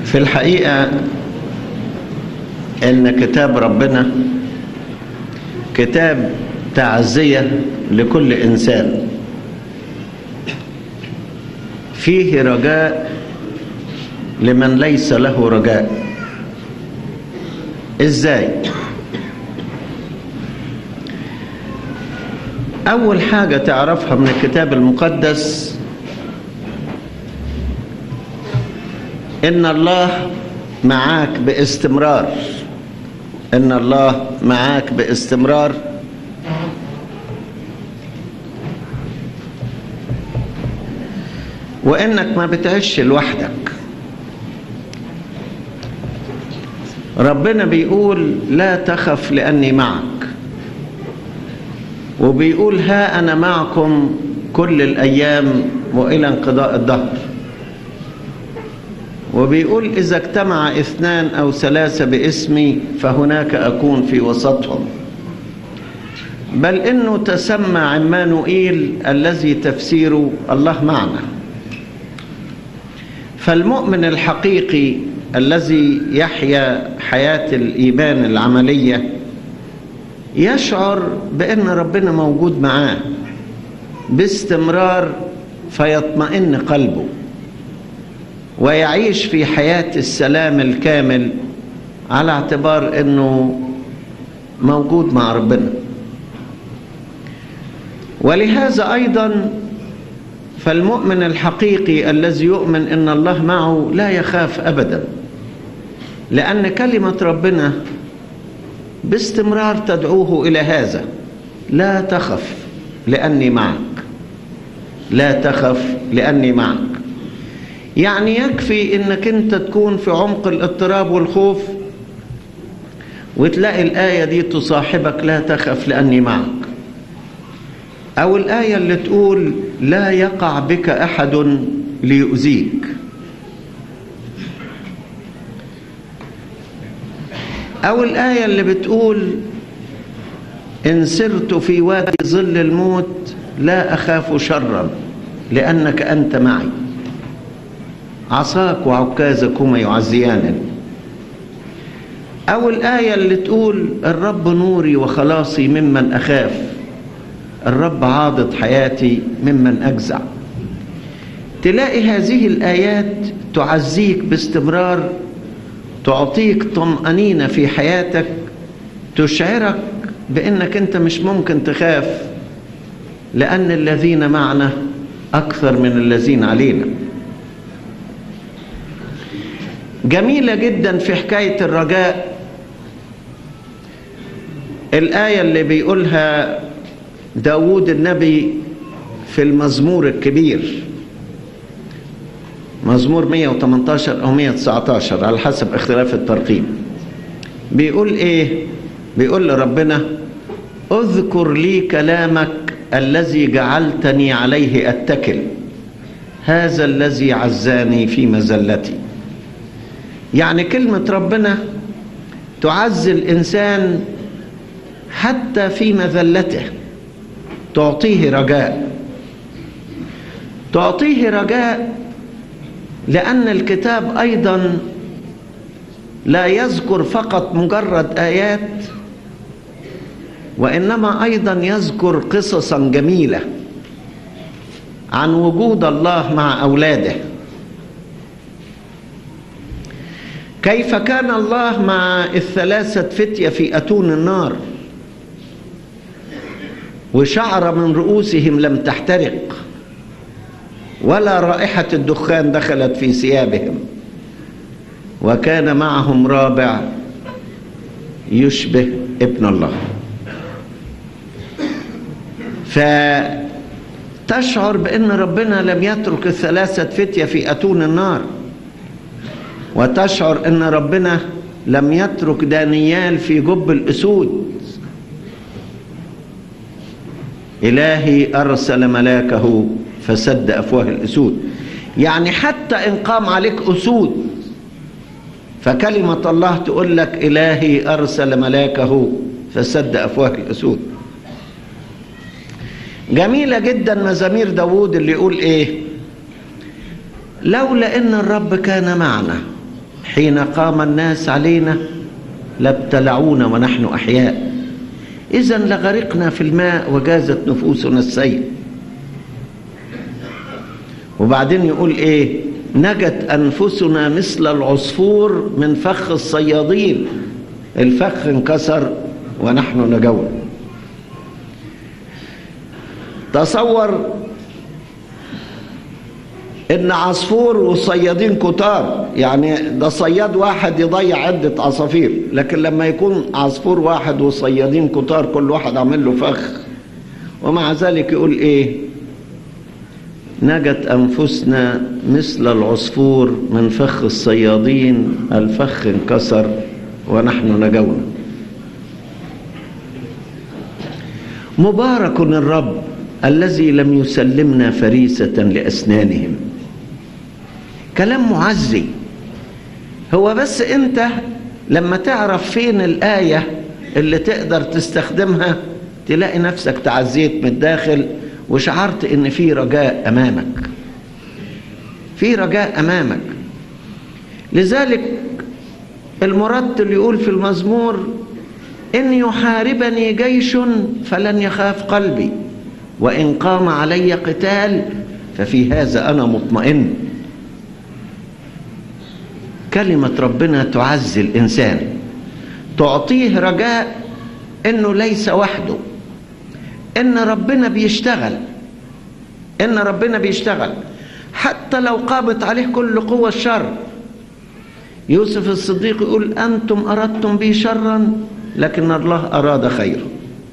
في الحقيقة ان كتاب ربنا كتاب تعزية لكل انسان فيه رجاء لمن ليس له رجاء ازاي اول حاجة تعرفها من الكتاب المقدس ان الله معاك باستمرار ان الله معاك باستمرار وانك ما بتعيش لوحدك ربنا بيقول لا تخف لاني معك وبيقول ها انا معكم كل الايام والى انقضاء الدهر وبيقول إذا اجتمع اثنان أو ثلاثة باسمي فهناك أكون في وسطهم بل إنه تسمى عمانوئيل الذي تفسيره الله معنا فالمؤمن الحقيقي الذي يحيا حياة الإيمان العملية يشعر بأن ربنا موجود معاه باستمرار فيطمئن قلبه ويعيش في حياة السلام الكامل على اعتبار انه موجود مع ربنا ولهذا ايضا فالمؤمن الحقيقي الذي يؤمن ان الله معه لا يخاف ابدا لان كلمة ربنا باستمرار تدعوه الى هذا لا تخف لاني معك لا تخف لاني معك يعني يكفي انك انت تكون في عمق الاضطراب والخوف وتلاقي الآية دي تصاحبك لا تخف لأني معك أو الآية اللي تقول لا يقع بك أحد ليؤذيك أو الآية اللي بتقول إن سرت في وادي ظل الموت لا أخاف شرا لأنك أنت معي عصاك وعكازكما يعزيانني أو الآية اللي تقول الرب نوري وخلاصي ممن أخاف الرب عاضد حياتي ممن أجزع تلاقي هذه الآيات تعزيك باستمرار تعطيك طمأنينة في حياتك تشعرك بأنك أنت مش ممكن تخاف لأن الذين معنا أكثر من الذين علينا جميلة جدا في حكاية الرجاء الآية اللي بيقولها داود النبي في المزمور الكبير مزمور 118 أو 119 على حسب اختلاف الترقيم بيقول إيه بيقول لربنا اذكر لي كلامك الذي جعلتني عليه أتكل هذا الذي عزاني في مزلتي يعني كلمة ربنا تعزي الإنسان حتى في مذلته تعطيه رجاء تعطيه رجاء لأن الكتاب أيضا لا يذكر فقط مجرد آيات وإنما أيضا يذكر قصصا جميلة عن وجود الله مع أولاده كيف كان الله مع الثلاثة فتية في أتون النار وشعر من رؤوسهم لم تحترق ولا رائحة الدخان دخلت في ثيابهم وكان معهم رابع يشبه ابن الله فتشعر بأن ربنا لم يترك الثلاثة فتية في أتون النار وتشعر أن ربنا لم يترك دانيال في جب الأسود إلهي أرسل ملاكه فسد أفواه الأسود يعني حتى إن قام عليك أسود فكلمة الله تقول لك إلهي أرسل ملاكه فسد أفواه الأسود جميلة جدا مزامير داوود اللي يقول إيه لولا إن الرب كان معنا حين قام الناس علينا لابتلعونا ونحن أحياء إذا لغرقنا في الماء وجازت نفوسنا السيل وبعدين يقول إيه نجت أنفسنا مثل العصفور من فخ الصيادين الفخ انكسر ونحن نجون تصور ان عصفور وصيادين كتار يعني ده صياد واحد يضيع عدة عصافير لكن لما يكون عصفور واحد وصيادين كتار كل واحد عامل له فخ ومع ذلك يقول ايه نجت انفسنا مثل العصفور من فخ الصيادين الفخ انكسر ونحن نجونا مبارك الرب الذي لم يسلمنا فريسة لأسنانهم كلام معزي هو بس انت لما تعرف فين الآية اللي تقدر تستخدمها تلاقي نفسك تعزيت من الداخل وشعرت ان في رجاء امامك في رجاء امامك لذلك المرتل يقول في المزمور ان يحاربني جيش فلن يخاف قلبي وان قام علي قتال ففي هذا انا مطمئن كلمه ربنا تعزي الانسان تعطيه رجاء انه ليس وحده ان ربنا بيشتغل ان ربنا بيشتغل حتى لو قامت عليه كل قوة الشر يوسف الصديق يقول أنتم أردتم بي شرا لكن الله أراد خيرا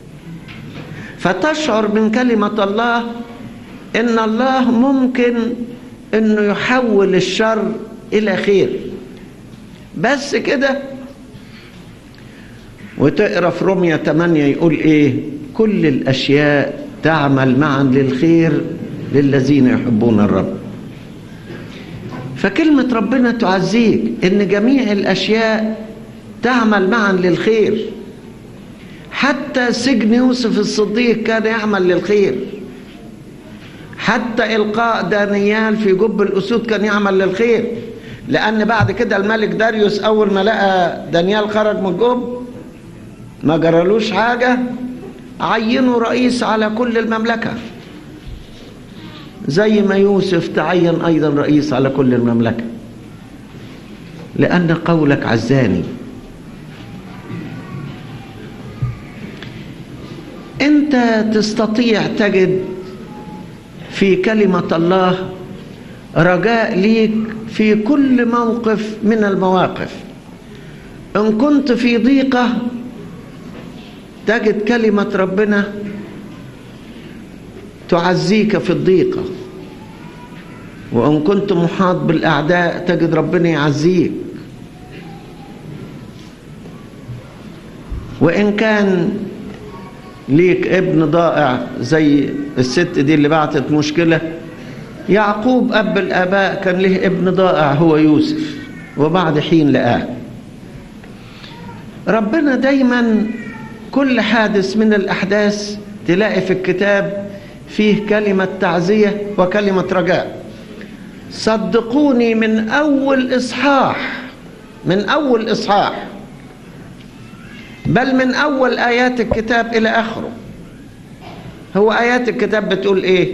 فتشعر من كلمة الله إن الله ممكن إنه يحول الشر إلى خير بس كده وتقرا في رومية 8 يقول إيه كل الأشياء تعمل معا للخير للذين يحبون الرب فكلمة ربنا تعزيك إن جميع الأشياء تعمل معا للخير حتى سجن يوسف الصديق كان يعمل للخير حتى إلقاء دانيال في جب الأسود كان يعمل للخير لأن بعد كده الملك داريوس أول ما لقى دانيال خرج من الجب ما جرالوش حاجة عينوا رئيس على كل المملكة زي ما يوسف تعين أيضا رئيس على كل المملكة لأن قولك عزاني أنت تستطيع تجد في كلمة الله رجاء ليك في كل موقف من المواقف إن كنت في ضيقة تجد كلمة ربنا تعزيك في الضيقة وإن كنت محاط بالأعداء تجد ربنا يعزيك وإن كان ليك ابن ضائع زي الست دي اللي بعتت مشكلة يعقوب أب الآباء كان له ابن ضائع هو يوسف وبعد حين لقاه ربنا دايما كل حادث من الأحداث تلاقي في الكتاب فيه كلمة تعزية وكلمة رجاء صدقوني من أول إصحاح من أول إصحاح بل من أول آيات الكتاب إلى آخره هو آيات الكتاب بتقول إيه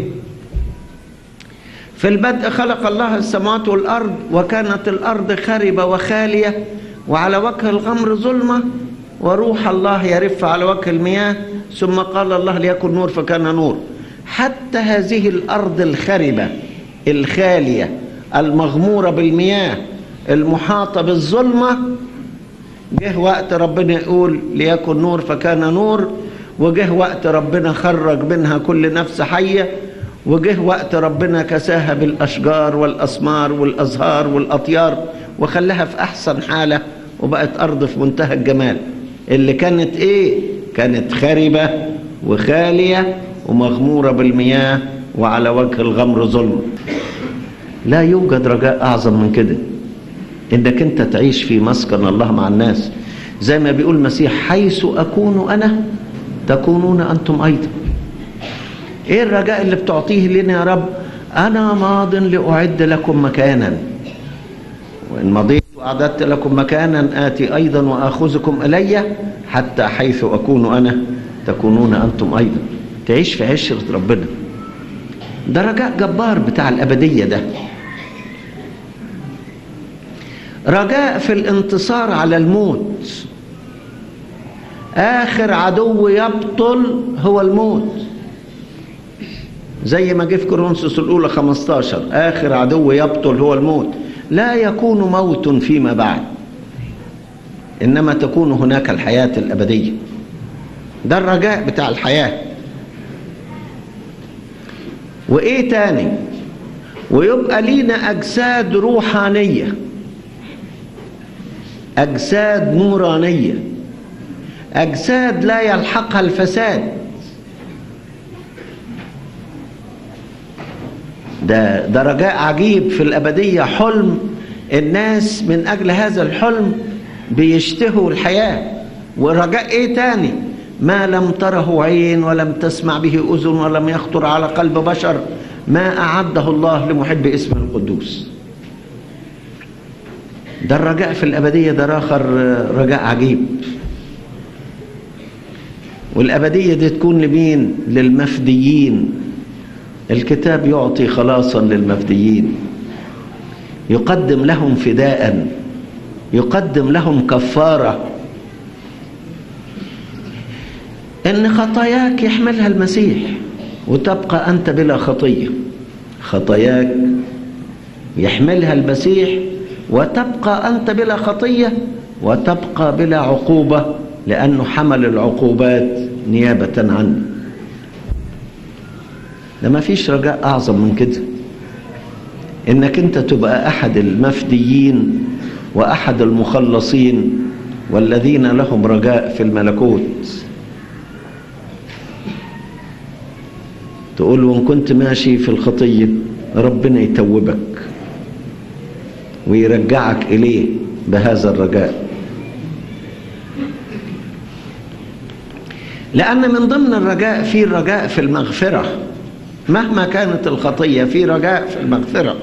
في البدء خلق الله السماوات والأرض وكانت الأرض خربة وخالية وعلى وجه الغمر ظلمة وروح الله يرف على وجه المياه ثم قال الله ليكن نور فكان نور حتى هذه الأرض الخربة الخالية المغمورة بالمياه المحاطة بالظلمة جه وقت ربنا يقول ليكن نور فكان نور وجه وقت ربنا خرج منها كل نفس حية وجه وقت ربنا كساها بالأشجار والأسمار والأزهار والأطيار وخلاها في أحسن حالة وبقت أرض في منتهى الجمال اللي كانت إيه؟ كانت خربة وخالية ومغمورة بالمياه وعلى وجه الغمر ظلم لا يوجد رجاء أعظم من كده إنك أنت تعيش في مسكن الله مع الناس زي ما بيقول المسيح حيث أكون أنا تكونون أنتم أيضا إيه الرجاء اللي بتعطيه لنا يا رب أنا ماض لأعد لكم مكانا وإن مضيت وأعددت لكم مكانا آتي أيضا وآخذكم إلي حتى حيث أكون أنا تكونون أنتم أيضا تعيش في عشرة ربنا ده رجاء جبار بتاع الأبدية ده رجاء في الانتصار على الموت آخر عدو يبطل هو الموت زي ما جه في كورنثوس الأولى 15 آخر عدو يبطل هو الموت لا يكون موت فيما بعد إنما تكون هناك الحياة الأبدية ده الرجاء بتاع الحياة وإيه تاني ويبقى لينا أجساد روحانية أجساد نورانية أجساد لا يلحقها الفساد ده ده رجاء عجيب في الأبدية حلم الناس من أجل هذا الحلم بيشتهوا الحياة ورجاء إيه تاني ما لم تره عين ولم تسمع به أذن ولم يخطر على قلب بشر ما أعده الله لمحب اسمه القدوس ده الرجاء في الأبدية ده آخر رجاء عجيب والأبدية دي تكون لمين للمفديين الكتاب يعطي خلاصا للمفديين يقدم لهم فداء يقدم لهم كفارة إن خطاياك يحملها المسيح وتبقى أنت بلا خطية خطاياك يحملها المسيح وتبقى أنت بلا خطية وتبقى بلا عقوبة لأنه حمل العقوبات نيابة عني ده ما فيش رجاء أعظم من كده إنك أنت تبقى أحد المفديين وأحد المخلصين والذين لهم رجاء في الملكوت تقول وإن كنت ماشي في الخطية ربنا يتوبك ويرجعك إليه بهذا الرجاء لأن من ضمن الرجاء في الرجاء في المغفرة مهما كانت الخطية في رجاء في المغفرة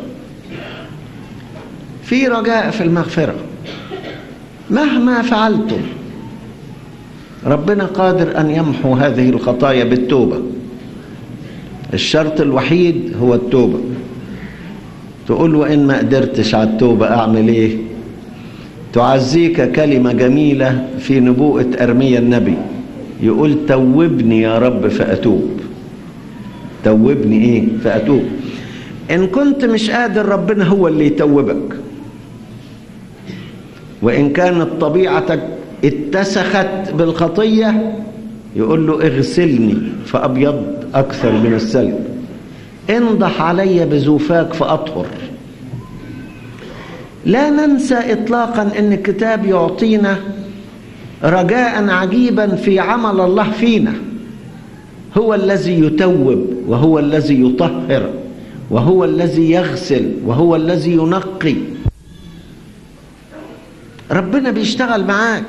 في رجاء في المغفرة مهما فعلتم ربنا قادر أن يمحو هذه الخطايا بالتوبة الشرط الوحيد هو التوبة تقول وإن ما قدرتش على التوبة أعمل إيه تعزيك كلمة جميلة في نبوءة أرميا النبي يقول توبني يا رب فأتوب توبني إيه فأتوب إن كنت مش قادر ربنا هو اللي يتوبك وإن كانت طبيعتك اتسخت بالخطية يقول له اغسلني فأبيض أكثر من الثلج انضح علي بزوفاك فأطهر لا ننسى إطلاقا أن الكتاب يعطينا رجاء عجيبا في عمل الله فينا هو الذي يتوب وهو الذي يطهر وهو الذي يغسل وهو الذي ينقي ربنا بيشتغل معاك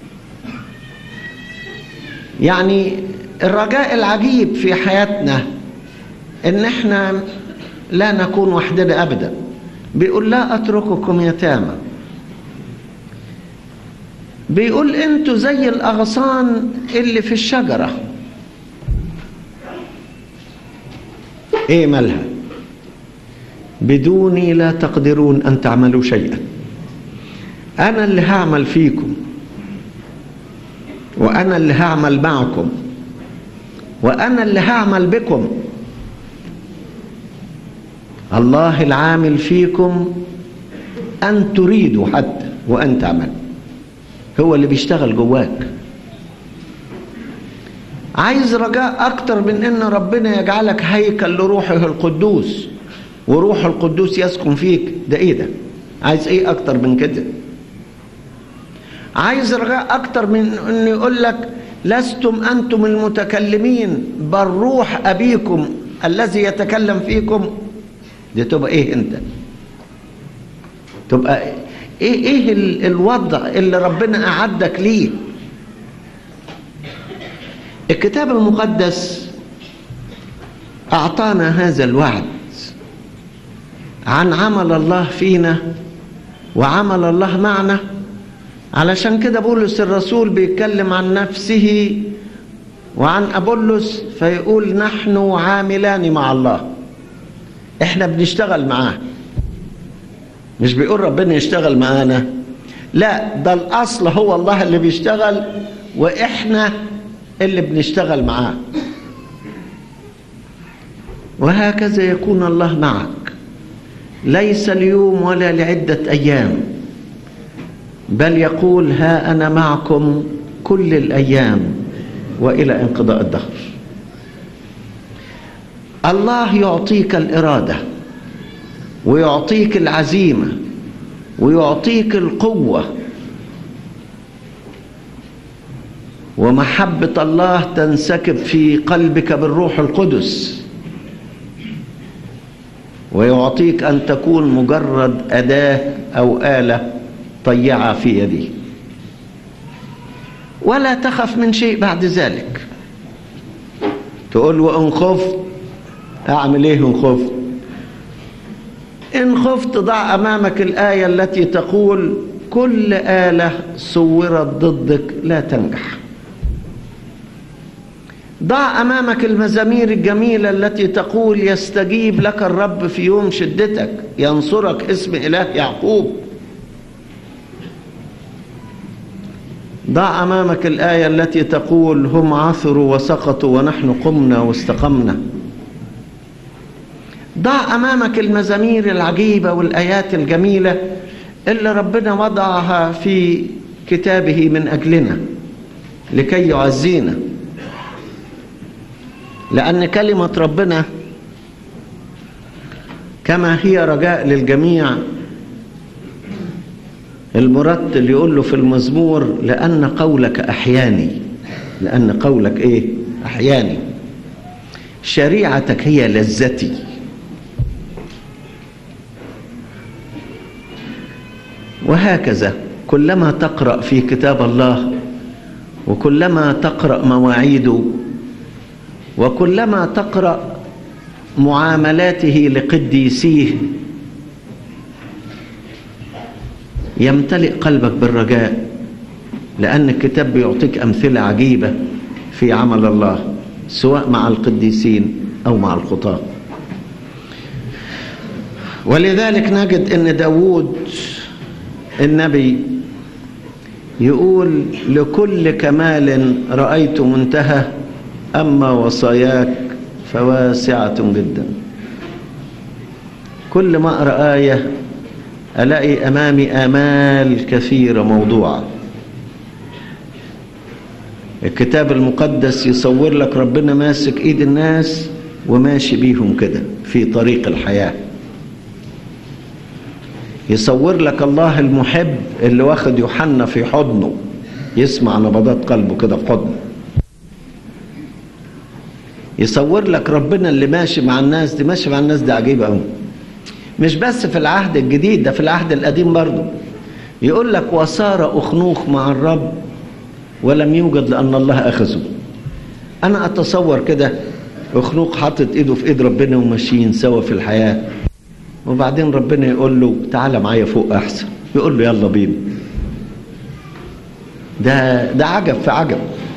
يعني الرجاء العجيب في حياتنا ان احنا لا نكون وحدنا ابدا بيقول لا اترككم يتامى بيقول انتوا زي الاغصان اللي في الشجره ايه مالها بدوني لا تقدرون ان تعملوا شيئا انا اللي هعمل فيكم وانا اللي هعمل معكم وانا اللي هعمل بكم الله العامل فيكم ان تريدوا حتى وان تعملوا هو اللي بيشتغل جواك عايز رجاء اكتر من ان ربنا يجعلك هيكل لروحه القدوس وروح القدوس يسكن فيك ده ايه ده عايز ايه اكتر من كده عايز رجاء اكتر من ان يقول لك لستم انتم المتكلمين بل روح ابيكم الذي يتكلم فيكم دي تبقى ايه انت تبقى ايه ايه الوضع اللي ربنا اعدك ليه الكتاب المقدس اعطانا هذا الوعد عن عمل الله فينا وعمل الله معنا علشان كده بولس الرسول بيتكلم عن نفسه وعن أبولس فيقول نحن عاملان مع الله احنا بنشتغل معاه مش بيقول ربنا يشتغل معانا لا ده الأصل هو الله اللي بيشتغل وإحنا اللي بنشتغل معاه وهكذا يكون الله معك ليس اليوم ولا لعدة أيام بل يقول ها أنا معكم كل الأيام وإلى انقضاء الدهر الله يعطيك الإرادة ويعطيك العزيمة ويعطيك القوة ومحبة الله تنسكب في قلبك بالروح القدس ويعطيك أن تكون مجرد أداة أو آلة طيعة في يده ولا تخف من شيء بعد ذلك تقول وإن خفت أعمل إيه إن خفت إن خفت ضع أمامك الآية التي تقول كل آلة صورت ضدك لا تنجح ضع أمامك المزامير الجميلة التي تقول يستجيب لك الرب في يوم شدتك ينصرك اسم إله يعقوب ضع أمامك الآية التي تقول هم عثروا وسقطوا ونحن قمنا واستقمنا ضع أمامك المزامير العجيبة والآيات الجميلة اللي ربنا وضعها في كتابه من أجلنا لكي يعزينا لأن كلمة ربنا كما هي رجاء للجميع المرتل يقول له في المزمور لأن قولك أحياني لأن قولك إيه أحياني شريعتك هي لذتي وهكذا كلما تقرأ في كتاب الله وكلما تقرأ مواعيده وكلما تقرأ معاملاته لقديسيه يمتلئ قلبك بالرجاء لأن الكتاب بيعطيك أمثلة عجيبة في عمل الله سواء مع القديسين أو مع الخطاة ولذلك نجد أن داود النبي يقول لكل كمال رأيت منتهى أما وصاياك فواسعة جدا كل ما أقرأ آية ألاقي أمامي آمال كثيرة موضوعة الكتاب المقدس يصور لك ربنا ماسك إيد الناس وماشي بيهم كده في طريق الحياة يصور لك الله المحب اللي واخد يوحنا في حضنه يسمع نبضات قلبه كده في حضنه يصور لك ربنا اللي ماشي مع الناس دي ماشي مع الناس دي عجيبة قوي مش بس في العهد الجديد ده في العهد القديم برضه يقول لك وصار أخنوخ مع الرب ولم يوجد لأن الله أخذه أنا أتصور كده أخنوخ حاطط إيده في إيد ربنا وماشيين سوا في الحياة وبعدين ربنا يقول له تعالى معايا فوق أحسن يقول له يلا بينا ده ده عجب في عجب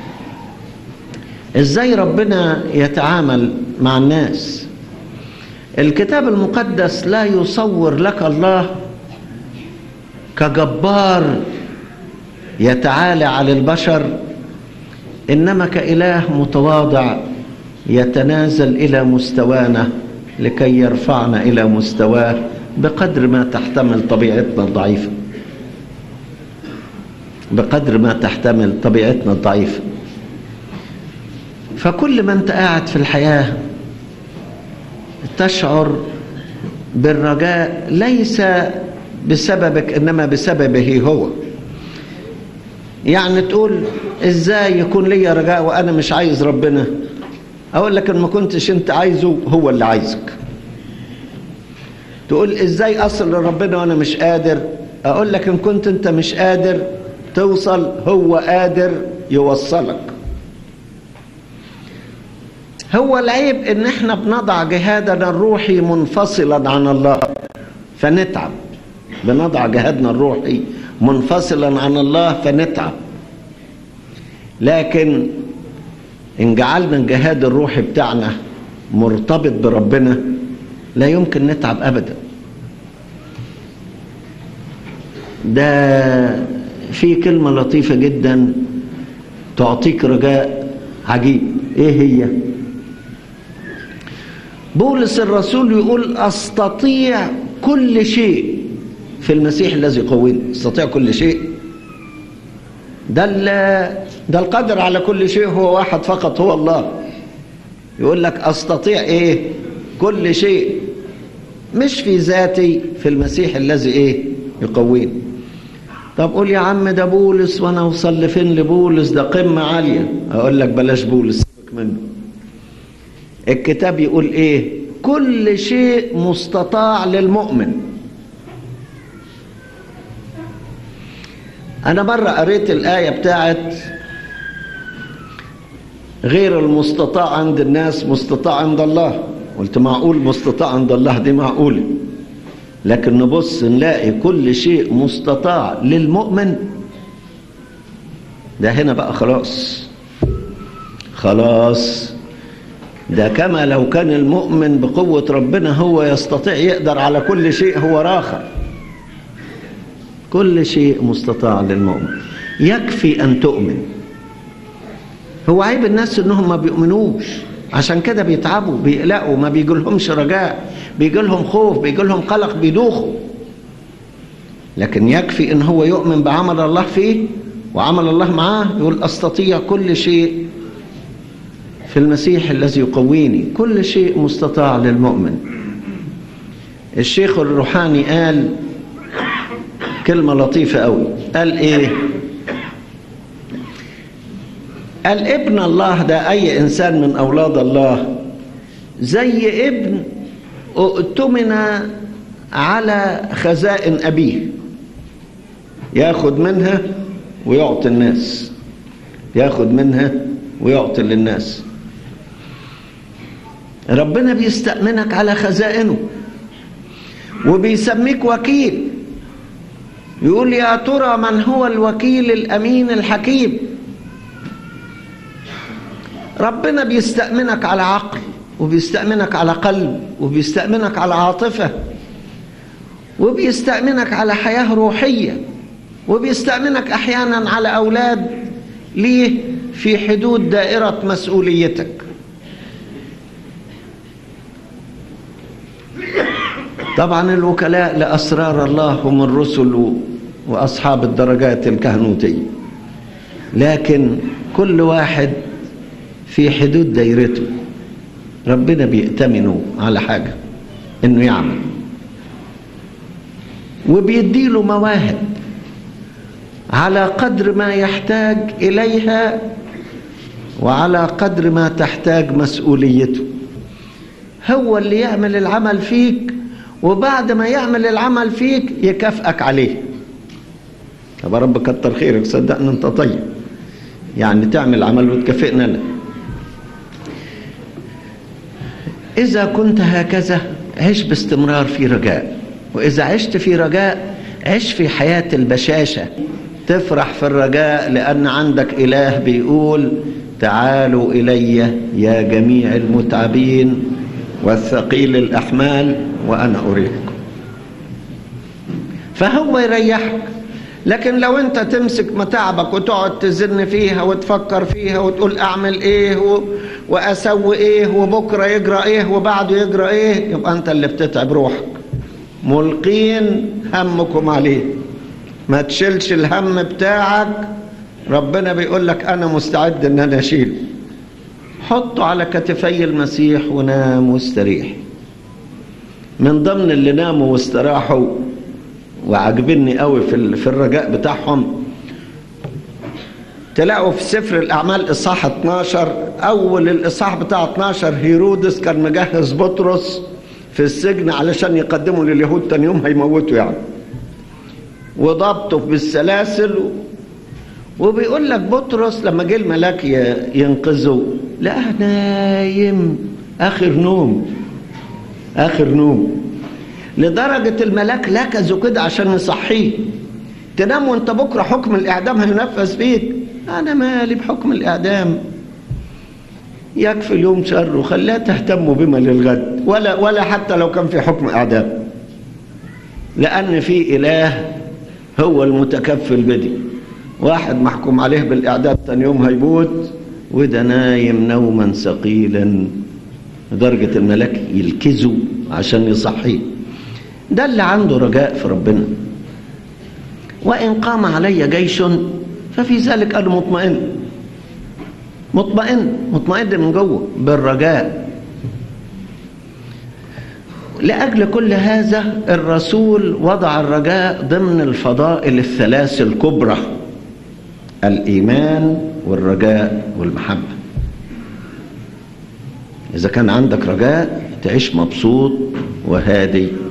ازاي ربنا يتعامل مع الناس الكتاب المقدس لا يصور لك الله كجبار يتعالى على البشر انما كاله متواضع يتنازل الى مستوانا لكي يرفعنا الى مستواه بقدر ما تحتمل طبيعتنا الضعيفه بقدر ما تحتمل طبيعتنا الضعيفه فكل ما انت قاعد في الحياه تشعر بالرجاء ليس بسببك انما بسببه هو يعني تقول ازاي يكون لي رجاء وانا مش عايز ربنا اقول لك ان ما كنتش انت عايزه هو اللي عايزك تقول ازاي اصل لربنا وانا مش قادر اقول لك ان كنت انت مش قادر توصل هو قادر يوصلك هو العيب ان احنا بنضع جهادنا الروحي منفصلا عن الله فنتعب بنضع جهادنا الروحي منفصلا عن الله فنتعب لكن إن جعلنا الجهاد الروحي بتاعنا مرتبط بربنا لا يمكن نتعب أبدا ده في كلمة لطيفة جدا تعطيك رجاء عجيب ايه هي بولس الرسول يقول استطيع كل شيء في المسيح الذي يقويني استطيع كل شيء ده ده القدر على كل شيء هو واحد فقط هو الله يقول لك استطيع ايه كل شيء مش في ذاتي في المسيح الذي ايه يقويني طب قول يا عم ده بولس وانا اوصل لفين لبولس ده قمه عاليه اقول لك بلاش بولس سيبك منه الكتاب يقول ايه كل شيء مستطاع للمؤمن انا مره قريت الايه بتاعت غير المستطاع عند الناس مستطاع عند الله قلت معقول مستطاع عند الله دي معقوله لكن نبص نلاقي كل شيء مستطاع للمؤمن ده هنا بقى خلاص خلاص ده كما لو كان المؤمن بقوة ربنا هو يستطيع يقدر على كل شيء هو راخر كل شيء مستطاع للمؤمن يكفي أن تؤمن هو عيب الناس انهم ما بيؤمنوش عشان كده بيتعبوا بيقلقوا ما بيجيلهمش رجاء بيجيلهم خوف بيجيلهم قلق بيدوخوا لكن يكفي ان هو يؤمن بعمل الله فيه وعمل الله معاه يقول استطيع كل شيء في المسيح الذي يقويني كل شيء مستطاع للمؤمن الشيخ الروحاني قال كلمة لطيفة قوي قال ايه قال ابن الله ده اي انسان من اولاد الله زي ابن اؤتمن على خزائن ابيه ياخد منها ويعطي الناس ياخد منها ويعطي للناس ربنا بيستأمنك على خزائنه وبيسميك وكيل يقول يا ترى من هو الوكيل الأمين الحكيم ربنا بيستأمنك على عقل وبيستأمنك على قلب وبيستأمنك على عاطفة وبيستأمنك على حياة روحية وبيستأمنك أحيانا على أولاد ليه في حدود دائرة مسؤوليتك طبعا الوكلاء لأسرار الله هم الرسل وأصحاب الدرجات الكهنوتية لكن كل واحد في حدود دايرته ربنا بيأتمنه على حاجة انه يعمل وبيديله مواهب على قدر ما يحتاج إليها وعلى قدر ما تحتاج مسؤوليته هو اللي يعمل العمل فيك وبعد ما يعمل العمل فيك يكافئك عليه طب رب كتر خيرك صدقني انت طيب يعني تعمل عمل وتكافئنا له إذا كنت هكذا عش باستمرار في رجاء وإذا عشت في رجاء عش في حياة البشاشة تفرح في الرجاء لأن عندك إله بيقول تعالوا إلي يا جميع المتعبين والثقيل الأحمال وأنا أريحكم فهو يريحك لكن لو انت تمسك متاعبك وتقعد تزن فيها وتفكر فيها وتقول اعمل ايه و... واسوي ايه وبكره يجرى ايه وبعده يجرى ايه يبقى انت اللي بتتعب روحك ملقين همكم عليه ما تشيلش الهم بتاعك ربنا بيقول لك انا مستعد ان انا اشيله حطه على كتفي المسيح ونام واستريح من ضمن اللي ناموا واستراحوا وعجبني قوي في في الرجاء بتاعهم تلاقوا في سفر الاعمال اصحاح 12 اول الاصحاح بتاع 12 هيرودس كان مجهز بطرس في السجن علشان يقدمه لليهود تاني يوم هيموتوا يعني وضبطه بالسلاسل وبيقول لك بطرس لما جه الملاك ينقذه لقاه نايم اخر نوم اخر نوم لدرجة الملاك لكزوا كده عشان يصحيه تنام وانت بكرة حكم الإعدام هينفذ فيك أنا مالي بحكم الإعدام يكفي اليوم شر وخليها تهتم بما للغد ولا ولا حتى لو كان في حكم إعدام لأن في إله هو المتكفل بدي واحد محكوم عليه بالإعدام ثاني يوم هيموت وده نايم نوما ثقيلا لدرجة الملاك يلكزه عشان يصحيه ده اللي عنده رجاء في ربنا وإن قام علي جيش ففي ذلك أنا مطمئن مطمئن مطمئن من جوه بالرجاء لأجل كل هذا الرسول وضع الرجاء ضمن الفضائل الثلاث الكبرى الإيمان والرجاء والمحبة إذا كان عندك رجاء تعيش مبسوط وهادي